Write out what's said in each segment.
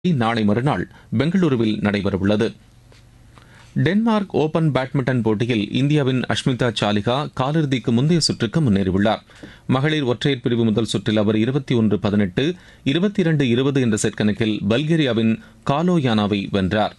நாளை மறுநாள் பெங்களூருவில் நடைபெறவுள்ளது டென்மார்க் ஓபன் பேட்மிண்டன் போட்டியில் இந்தியாவின் அஷ்மிதா சாலிகா காலிறுதிக்கு முந்தைய சுற்றுக்கு முன்னேறியுள்ளார் மகளிர் ஒற்றையர் பிரிவு முதல் சுற்றில் அவர் இருபத்தி ஒன்று பதினெட்டு இருபத்தி இரண்டு இருபது என்ற செட் கணக்கில் பல்கேரியாவின் காலோயானாவை வென்றார்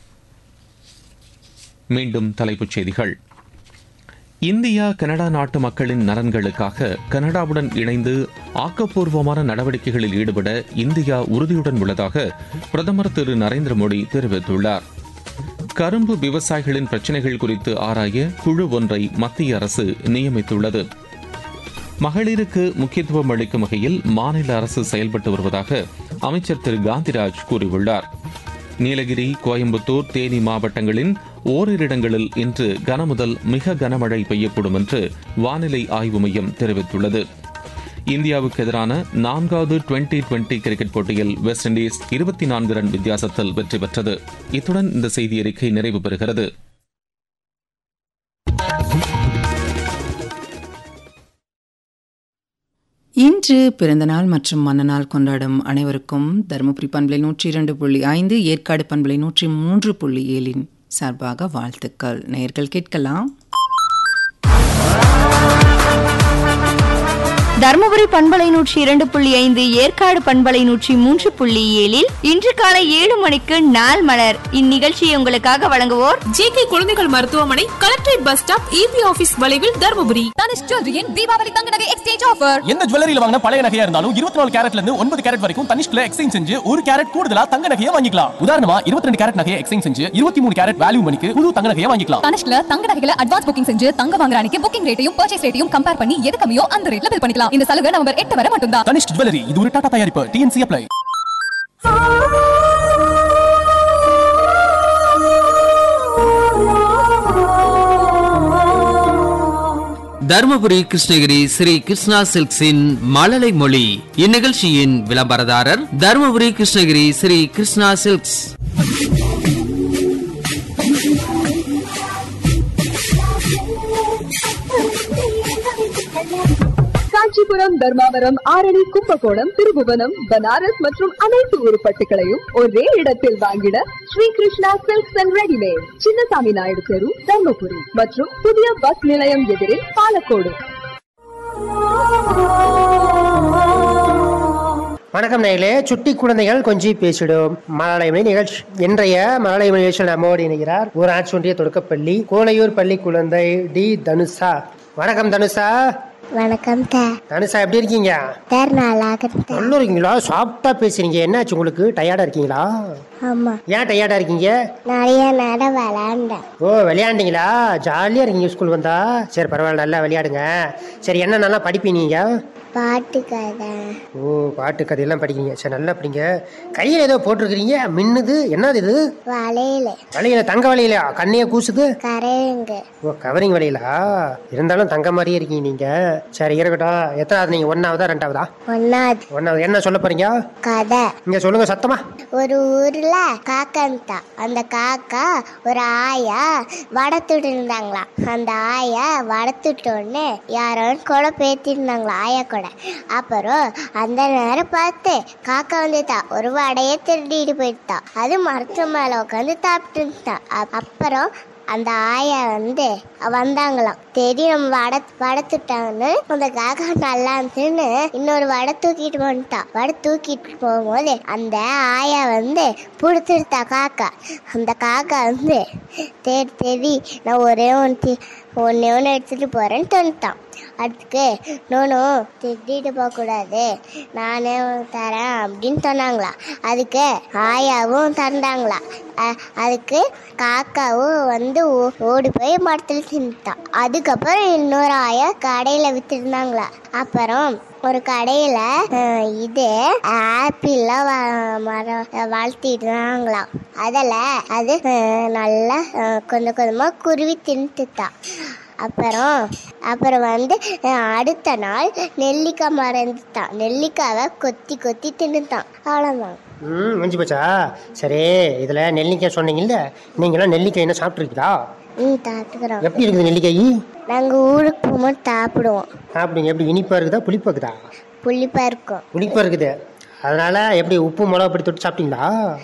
மீண்டும் தலைப்புச் செய்திகள் இந்தியா கனடா நாட்டு மக்களின் நலன்களுக்காக கனடாவுடன் இணைந்து ஆக்கப்பூர்வமான நடவடிக்கைகளில் ஈடுபட இந்தியா உறுதியுடன் உள்ளதாக பிரதமர் திரு நரேந்திர மோடி தெரிவித்துள்ளார் கரும்பு விவசாயிகளின் பிரச்சினைகள் குறித்து ஆராய குழு ஒன்றை மத்திய அரசு நியமித்துள்ளது மகளிருக்கு முக்கியத்துவம் அளிக்கும் வகையில் மாநில அரசு செயல்பட்டு வருவதாக அமைச்சர் திரு காந்திராஜ் கூறியுள்ளார் நீலகிரி கோயம்புத்தூர் தேனி மாவட்டங்களின் ஓரிரு இடங்களில் இன்று கனமுதல் மிக கனமழை பெய்யக்கூடும் என்று வானிலை ஆய்வு மையம் தெரிவித்துள்ளது இந்தியாவுக்கு எதிரான நான்காவது டுவெண்டி டுவெண்டி கிரிக்கெட் போட்டியில் வெஸ்ட் இண்டீஸ் இருபத்தி நான்கு ரன் வித்தியாசத்தில் வெற்றி பெற்றது இத்துடன் இந்த செய்தி அறிக்கை நிறைவு பெறுகிறது இன்று பிறந்தநாள் மற்றும் மன்னநாள் கொண்டாடும் அனைவருக்கும் தருமபுரி பண்பலை நூற்றி இரண்டு புள்ளி ஐந்து ஏற்காடு பண்பலை நூற்றி மூன்று புள்ளி ஏழின் சார்பாக வாழ்த்துக்கள் நேர்கள் கேட்கலாம் தருமபுரி பண்பலை நூற்றி இரண்டு புள்ளி ஐந்து ஏற்காடு பண்பலை நூற்றி மூன்று புள்ளி ஏழில் இன்று காலை ஏழு மணிக்கு நாள் மலர் இந்நிகழ்ச்சியை உங்களுக்காக வழங்குவோர் ஜேகே குழந்தைகள் மருத்துவமனை collectorate bus stop EB office வளைவில் தருமபுரி தனுஷ் ஜுவல்லரியின் தீபாவளி தங்க நகை எக்ஸ்சேஞ்ச் ஆஃபர் எந்த ஜுவல்லரியில வாங்கின பழைய நகையா இருந்தாலும் இருபத்தி நாலு கேரட்ல இருந்து ஒன்பது கேரட் வரைக்கும் தனிஷ்ல எக்ஸ்சேஞ்ச் செஞ்சு ஒரு கேரட் கூடுதலா தங்க நகையை வாங்கிக்கலாம் உதாரணமா இருபத்தி ரெண்டு கேரட் நகையை எக்ஸ்சேஞ்ச் செஞ்சு இருபத்தி மூணு கேரட் வேல்யூ மணிக்கு புது தங்க நகையை வாங்கிக்கலாம் தனுஷ்ல தங்க நகைகளை அட்வான்ஸ் புக்கிங் செஞ்சு தங்க வாங்குற அன்னைக்கு புக்கிங் ரேட்டையும் பர்ச்சேஸ் ரேட்டையும் கம்பேர் பண்ணி எது கம்மியோ அந்த ரேட்ல பில் பண்ணிக்கலாம் இந்த சலுகை நவம்பர் எட்டு வரை மட்டும்தான் தனிஷ் ஜுவல்லரி இது ஒரு டாடா தயாரிப்பு டிஎன்சி அப்ளை தருமபுரி கிருஷ்ணகிரி ஸ்ரீ கிருஷ்ணா சில்க்ஸின் மழலை மொழி இந்நிகழ்ச்சியின் விளம்பரதாரர் தருமபுரி கிருஷ்ணகிரி ஸ்ரீ கிருஷ்ணா சில்க்ஸ் காஞ்சிபுரம் தர்மாவரம் ஆரணி கும்பகோணம் திருபுவனம் பனாரஸ் மற்றும் அனைத்து உருப்பட்டுகளையும் ஒரே இடத்தில் வாங்கிட Sri Krishna silks and readymade Chinnasamy Naidu தெரு தர்மபுரி மற்றும் புதிய பஸ் நிலையம் எதிரே பாலக்கோடு வணக்கம் நேயர்களே சுட்டி குழந்தைகள் கொஞ்சி பேசிடும் மழலைமணி நிகழ்ச்சி இன்றைய மழலைமணி நிகழ்ச்சியில் நம்மோடு இணைகிறார் ஊராட்சி ஒன்றிய தொடக்கப்பள்ளி கோலையூர் பள்ளி குழந்தை டி தனுஷா வணக்கம் தனுஷா வணக்கம் சார் தனுஷா எப்படி இருக்கீங்க சார் நல்லா இருக்கேன் நல்லா இருக்கீங்களா சாஃப்டா பேசுறீங்க என்னாச்சு உங்களுக்கு டயர்டா இருக்கீங்களா ஆமா ஏன் டயர்டா இருக்கீங்க நிறைய நேரம் விளையாண்டேன் ஓ விளையாண்டீங்களா ஜாலியா இருக்கீங்க ஸ்கூல் வந்தா சரி பரவாயில்ல நல்லா விளையாடுங்க சரி என்ன நல்லா படிப்பீங்க நீங்க பாட்டு கதை ஓ பாட்டு கதையெல்லாம் படிக்கிறீங்க சரி நல்லா படிங்க கையில் ஏதோ போட்டிருக்கிறீங்க மின்னுது என்னது இது வளையல வளையல தங்க வளையலா கண்ணைய கூசுது கரையுங்க ஓ கவரிங் வளையலா இருந்தாலும் தங்க மாதிரியே இருக்கீங்க நீங்க சரி இருக்கட்டும் எத்தனாவது நீங்க ஒன்னாவதா ரெண்டாவதா ஒன்னாவது ஒன்னாவது என்ன சொல்ல போறீங்க கதை இங்க சொல்லுங்க சத்தமா ஒரு ஊர்ல காக்கன்ட்டா அந்த காக்கா ஒரு ஆயா வடத்துட்டு இருந்தாங்களாம் அந்த ஆயா வடத்துட்டோன்னு யாரோ கொடை பேத்திருந்தாங்களா ஆயா கூட அப்புறம் அந்த நேரம் பார்த்து காக்கா வந்துட்டா ஒரு வடையை திருடிட்டு போயிட்டா அது மரத்து மேல உட்காந்து சாப்பிட்டு இருந்தா அப்- அப்புறம் அந்த ஆயா வந்து வந்தாங்களாம் தெரியும் நம்ம வடை வடத்துட்டாங்கன்னு அந்த காக்கா நல்லா இருந்துன்னு இன்னொரு வடை தூக்கிட்டு வந்துட்டா வடை தூக்கிட்டு போகும்போது அந்த ஆயா வந்து பிடிச்சிருத்தா காக்கா அந்த காக்கா வந்து தேடி தேடி நான் ஒரே ஒன்று ஒன்றே ஒன்று எடுத்துகிட்டு போகிறேன்னு தோணுட்டான் அதுக்கு நோனும் திட்டிட்டு போகக்கூடாது நானே தரேன் அப்படின்னு சொன்னாங்களா அதுக்கு ஆயாவும் தந்தாங்களா அ- அதுக்கு காக்காவும் வந்து ஓ- ஓடி போய் மரத்தில் தின்னுட்டான் அதுக்கப்புறம் இன்னொரு ஆயா கடையில் வித்துருந்தாங்களா அப்புறம் ஒரு கடையில் இது ஆப்பிள்லாம் வ- மரம் வளர்த்திட்டு இருந்தாங்களாம் அதில் அது அஹ், நல்லா அஹ், கொஞ்சம் கொஞ்சமாக குருவி தின்னுட்டுதான் அப்புறம் அப்புறம் வந்து அஹ், அடுத்த நாள் நெல்லிக்காய் மரம் இருந்துட்டான் நெல்லிக்காவை கொத்தி கொத்தி தின்னுட்டான் அவ்வளோதான் ம் முடிஞ்சு போச்சா சரி இதுல நெல்லிக்காய் சொன்னீங்கல்ல நீங்களாம் நெல்லிக்காய் என்ன சாப்பிட்ருக்கீங்களா ம் சாப்பிட்டுக்கிறோம் எப்படி இருக்குது நெல்லிக்காய் நாங்கள் ஊருக்கு போகும்போது சாப்பிடுவோம் சாப்பிடுங்க எப்படி இனிப்பா இருக்குதா புளிப்பா இருக்குதா புளிப்பாக இருக்கும் புளிப்பா இருக்குது அதனால எப்படி உப்பு மிளகா அப்படி தொட்டு சாப்பிட்டீங்களா